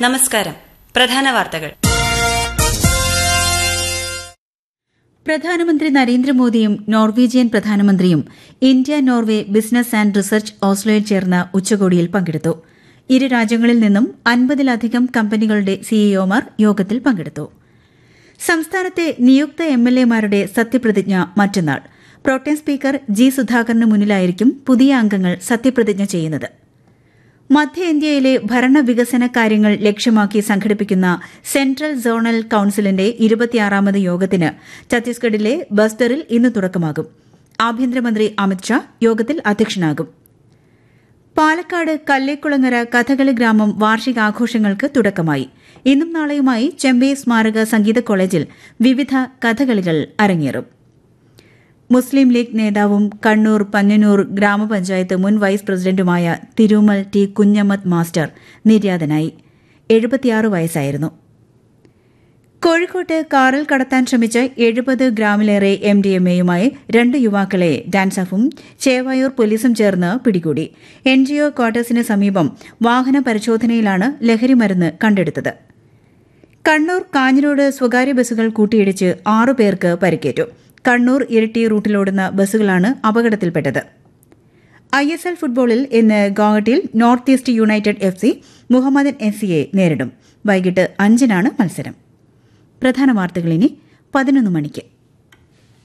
നമസ്കാരം പ്രധാന വാർത്തകൾ പ്രധാനമന്ത്രി നരേന്ദ്രമോദിയും നോർവീജിയൻ പ്രധാനമന്ത്രിയും India Norway business and research ഓസ്ലോയിൽ ചേർന്ന ഉച്ചകോടിയിൽ പങ്കെടുത്തു ഇരു രാജ്യങ്ങളിൽ നിന്നും അൻപതിലധികം കമ്പനികളുടെ സിഇഒമാർ യോഗത്തിൽ പങ്കെടുത്തു സംസ്ഥാനത്തെ നിയുക്ത എം എൽ എമാരുടെ സത്യപ്രതിജ്ഞ മറ്റന്നാൾ പ്രോട്ടേം സ്പീക്കർ ജി സുധാകരന് മുന്നിലായിരിക്കും പുതിയ അംഗങ്ങൾ സത്യപ്രതിജ്ഞ ചെയ്യുന്നത് മധ്യ ഇന്ത്യയിലെ ഭരണവികസന കാര്യങ്ങൾ ലക്ഷ്യമാക്കി സംഘടിപ്പിക്കുന്ന സെൻട്രൽ സോണൽ കൌൺസിലിന്റെ ഇരുപത്തിയാറാമത് യോഗത്തിന് ഛത്തീസ്ഗഡിലെ ബസ്തറിൽ ഇന്ന് തുടക്കമാകും ആഭ്യന്തരമന്ത്രി അമിത്ഷാ യോഗത്തിൽ അധ്യക്ഷനാകും പാലക്കാട് കല്ലേക്കുളങ്ങര കഥകളി ഗ്രാമം വാർഷികാഘോഷങ്ങൾക്ക് തുടക്കമായി ഇന്നും നാളെയുമായി ചെമ്പൈ സ്മാരക സംഗീത കോളേജിൽ വിവിധ കഥകളികൾ അരങ്ങേറും മുസ്ലിം ലീഗ് നേതാവും കണ്ണൂർ പന്നനൂർ ഗ്രാമപഞ്ചായത്ത് മുൻ വൈസ് പ്രസിഡന്റുമായ തിരുമൽ ടി കുഞ്ഞമ്മദ് മാസ്റ്റർ നിര്യാതനായി എഴുപത്തിയാറ് വയസ്സായിരുന്നു കോഴിക്കോട്ട് കാറിൽ കടത്താൻ ശ്രമിച്ച എഴുപത് ഗ്രാമിലേറെ എം ഡി എം എയുമായി രണ്ട് യുവാക്കളെ ഡാൻസഫും ചേവായൂർ പോലീസും ചേർന്ന് പിടികൂടി എൻ ജി ഒ ക്വാർട്ടേഴ്സിന് സമീപം വാഹന പരിശോധനയിലാണ് ലഹരിമരുന്ന് കണ്ടെടുത്തത് കണ്ണൂർ കാഞ്ഞിരോട് സ്വകാര്യ ബസ്സുകൾ കൂട്ടിയിടിച്ച് ആറുപേർക്ക് പരിക്കേറ്റു കണ്ണൂർ ഇരിട്ടി റൂട്ടിലോടുന്ന ബസ്സുകളാണ് അപകടത്തിൽപ്പെട്ടത് ഐ എസ് എൽ ഫുട്ബോളിൽ ഇന്ന് ഗോഹട്ടിയിൽ North East United F C Mohammedan F സിയെ നേരിടും വൈകിട്ട് അഞ്ചിനാണ് മത്സരം പ്രധാന വാർത്തകൾ ഇനി പതിനൊന്ന് മണിക്ക്